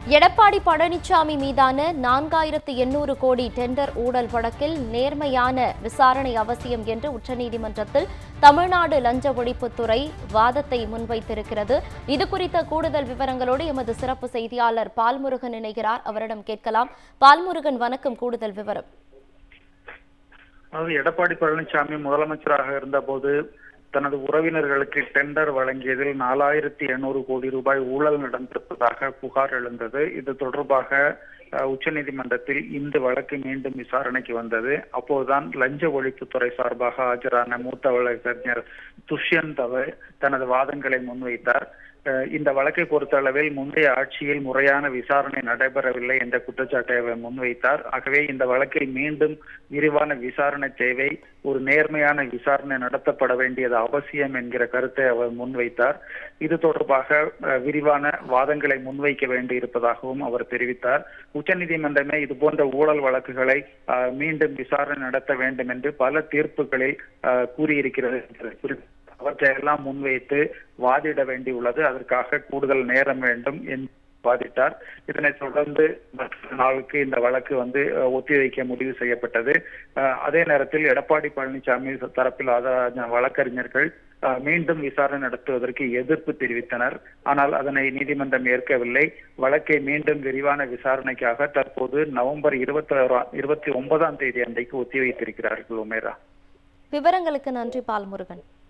எடப்பாடி பழனிசாமி மீதான நான்காயிரத்து எண்ணூறு கோடி டெண்டர் ஊழல் வழக்கில் நேர்மையான விசாரணை அவசியம் என்று உச்சநீதிமன்றத்தில் தமிழ்நாடு லஞ்ச ஒழிப்புத்துறை வாதத்தை முன்வைத்திருக்கிறது இது குறித்த கூடுதல் விவரங்களோடு எமது சிறப்பு செய்தியாளர் பால்முருகன் இணைகிறார் அவரிடம் கேட்கலாம் பால்முருகன் வணக்கம் கூடுதல் விவரம் அதாவது எடப்பாடி பழனிசாமி முதலமைச்சராக இருந்தபோது தனது உறவினர்களுக்கு டெண்டர் வழங்கியதில் நாலாயிரத்தி எண்ணூறு கோடி ரூபாய் ஊழல் நடந்திருப்பதாக புகார் எழுந்தது இது தொடர்பாக அஹ், உச்சநீதிமன்றத்தில் இந்த வழக்கு மீண்டும் விசாரணைக்கு வந்தது அப்போதுதான் லஞ்ச ஒழிப்புத்துறை சார்பாக ஆஜரான மூத்த வழக்கறிஞர் துஷ்யந்த் அவர் தனது வாதங்களை முன்வைத்தார் அஹ், இந்த வழக்கை பொறுத்தளவில் முந்தைய ஆட்சியில் முறையான விசாரணை நடைபெறவில்லை என்ற குற்றச்சாட்டை அவர் முன்வைத்தார் ஆகவே இந்த வழக்கில் மீண்டும் விரிவான விசாரணை தேவை ஒரு நேர்மையான விசாரணை நடத்தப்பட வேண்டியது அவசியம் என்கிற கருத்தை அவர் முன்வைத்தார் இது தொடர்பாக அஹ், விரிவான வாதங்களை முன்வைக்க வேண்டியிருப்பதாகவும் அவர் தெரிவித்தார் உச்சநீதிமன்றமே இது போன்ற ஊழல் வழக்குகளை அஹ், மீண்டும் விசாரணை நடத்த வேண்டும் என்று பல தீர்ப்புகளில் அஹ், கூறியிருக்கிறது என்பதை குறித்து அவற்றையெல்லாம் முன்வைத்து வாதிட வேண்டியுள்ளது அதற்காக கூடுதல் நேரம் வேண்டும் என்று வாதிட்டார் இதனைத் தொடர்ந்து மற்றொரு நாளுக்கு இந்த வழக்கு வந்து அஹ், ஒத்திவைக்க முடிவு செய்யப்பட்டது அஹ், அதே நேரத்தில் எடப்பாடி பழனிசாமி தரப்பில் ஆஜரான வழக்கறிஞர்கள் அஹ், மீண்டும் விசாரணை நடத்துவதற்கு எதிர்ப்பு தெரிவித்தனர் ஆனால் அதனை நீதிமன்றம் ஏற்கவில்லை வழக்கை மீண்டும் விரிவான விசாரணைக்காக தற்போது நவம்பர் இருபத்தி இருபத்தி ஒன்பதாம் தேதி அன்றைக்கு ஒத்திவைத்திருக்கிறார்கள் உமேரா விவரங்களுக்கு நன்றி பால்முருகன்